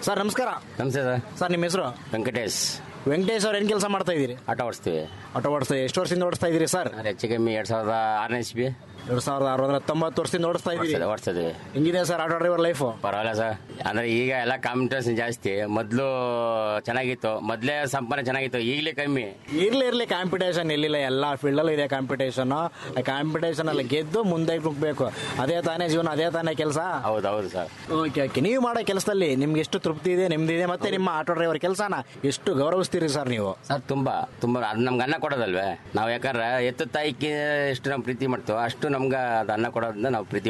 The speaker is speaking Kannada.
ಸರ್ ನಮಸ್ಕಾರ ನಮಸ್ತೆ ಸರ್ ಸರ್ ನಿಮ್ಮ ಹೆಸರು ವೆಂಕಟೇಶ್ ವೆಂಕಟೇಶ್ ಅವ್ರು ಏನು ಕೆಲಸ ಮಾಡ್ತಾ ಇದ್ದೀರಿ ಆಟೋ ಓಡಿಸ್ತೀವಿ ಆಟೋ ಓಡಿಸ್ತಾ ಎಷ್ಟು ವರ್ಷದಿಂದ ಓಡಿಸ್ತಾ ಇದ್ದೀರಿ ಸರ್ ಅಂದ್ರೆ ಹೆಚ್ಚು ಕಮ್ಮಿ ಎರಡ್ ಸಾವಿರದ ಆರನೇ ಇಸ್ವಿ ಎರಡು ಸಾವಿರದ ಆರುನೂರ ತೊಂಬತ್ತು ವರ್ಷದಿಂದ ಓಡಿಸ್ತಾ ಇದ್ದೀರಿ ಓಡಿಸ್ತದೆ ಓಡಿಸ್ತದೆ ಹೆಂಗಿದೆ ಸರ್ ಆಟೋ ಡ್ರೈವರ್ ಲೈಫು ಪರವಾಗಿಲ್ಲ ಸರ್ ಅಂದ್ರೆ ಈಗ ಎಲ್ಲ ಕಾಂಪಿಟೇಷನ್ ಜಾಸ್ತಿ ಮೊದಲು ಚೆನ್ನಾಗಿತ್ತು ಮೊದಲೇ ಸಂಪಾದನೆ ಚೆನ್ನಾಗಿತ್ತು ಈಗಲೇ ಕಮ್ಮಿ ಇರ್ಲಿ ಇರ್ಲಿ ಕಾಂಪಿಟೇಷನ್ ಎಲ್ಲಿಲ್ಲ ಎಲ್ಲ ಫೀಲ್ಡಲ್ಲೂ ಇದೆ ಕಾಂಪಿಟೇಷನ್ ಆ ಕಾಂಪಿಟೇಷನ್ ಅಲ್ಲಿ ಗೆದ್ದು ಮುಂದೆ ನುಗ್ಬೇಕು ಅದೇ ತಾನೇ ಜೀವನ ಅದೇ ತಾನೇ ಕೆಲಸ ಹೌದು ಹೌದು ಸರ್ ಓಕೆ ಓಕೆ ನೀವು ಮಾಡೋ ಕೆಲಸದಲ್ಲಿ ನಿಮ್ಗೆ ಎಷ್ಟು ತೃಪ್ತಿ ಇದೆ ನಿಮ್ದಿದೆ ಮತ್ತೆ ನಿಮ್ಮ ಆಟೋ ಡ್ರೈವರ್ ಕೆಲಸನ ಎಷ್ಟು ಗೌರವಿಸ್ತೀರಿ ಸರ್ ನೀವು ಸರ್ ತುಂಬಾ ತುಂಬಾ ಅದು ನಮ್ಗೆ ಅನ್ನ ಕೊಡೋದಲ್ವೇ ನಾವು ಯಾಕಂದ್ರೆ ಎತ್ತು ತಾಯಿಗೆ ಎಷ್ಟು ನಾವು ಪ್ರೀತಿ ಮಾಡ್ತೀವೋ ಅಷ್ಟು ನಮ್ಗೆ ಅದು ಅನ್ನ ಕೊಡೋದ್ರಿಂದ ನಾವು ಪ್ರೀತಿ